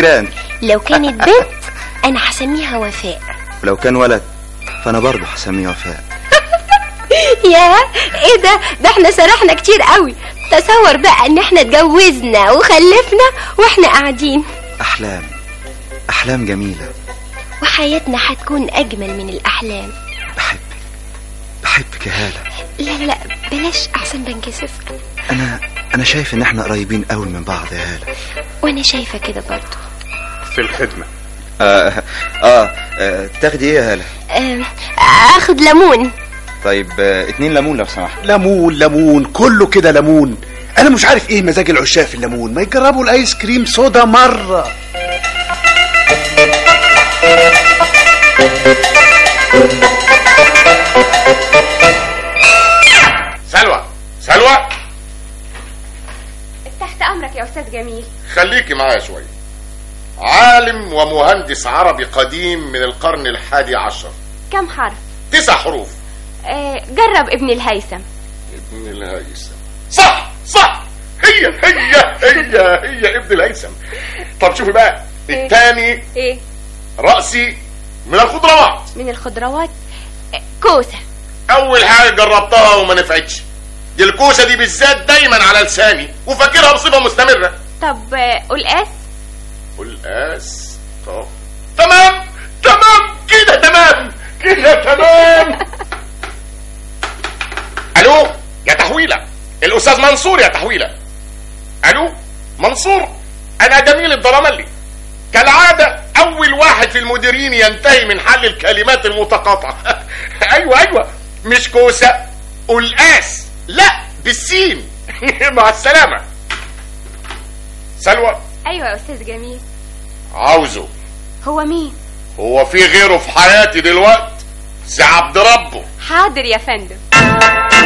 الجيران لو كانت بنت انا هسميها وفاء ولو كان ولد فانا برضه هسميه وفاء يا ايه ده ده احنا سرحنا كتير قوي تصور بقى ان احنا اتجوزنا وخلفنا واحنا قاعدين احلام احلام جميله وحياتنا هتكون اجمل من الاحلام بحبك بحبك يا هاله لا لا بلاش احسن بنكسف انا انا شايف ان احنا قريبين قوي من بعض يا هاله وانا شايفه كده برضو في الخدمة آه, آه, آه تاخدي ايه يا هاله آه، اخد ليمون طيب آه اتنين ليمون لو سمحت ليمون ليمون كله كده ليمون انا مش عارف ايه مزاج العشاق في الليمون ما يجربوا الايس كريم صودا مرة سلوى سلوى تحت امرك يا استاذ جميل خليكي معايا شوية عالم ومهندس عربي قديم من القرن الحادي عشر كم حرف تسع حروف آه جرب ابن الهيثم ابن الهيثم صح صح هي هي هي هي ابن الهيثم طب شوفي بقى الثاني ايه رأسي من الخضروات من الخضروات آه، كوسه اول حاجه جربتها وما نفعتش دي الكوسه دي بالذات دايما على لساني وفاكرها مصيبه مستمره طب آه، قلقاس والقاس طب تمام تمام كده تمام كده تمام الو يا تحويله الاستاذ منصور يا تحويله الو منصور انا جميل الضرملي كالعاده اول واحد في المديرين ينتهي من حل الكلمات المتقاطعه ايوه ايوه مش كوسه قلقاس لا بالسين مع السلامه سلوى ايوه يا استاذ جميل عاوزه هو مين هو في غيره في حياتي دلوقتي سي عبد ربه حاضر يا فندم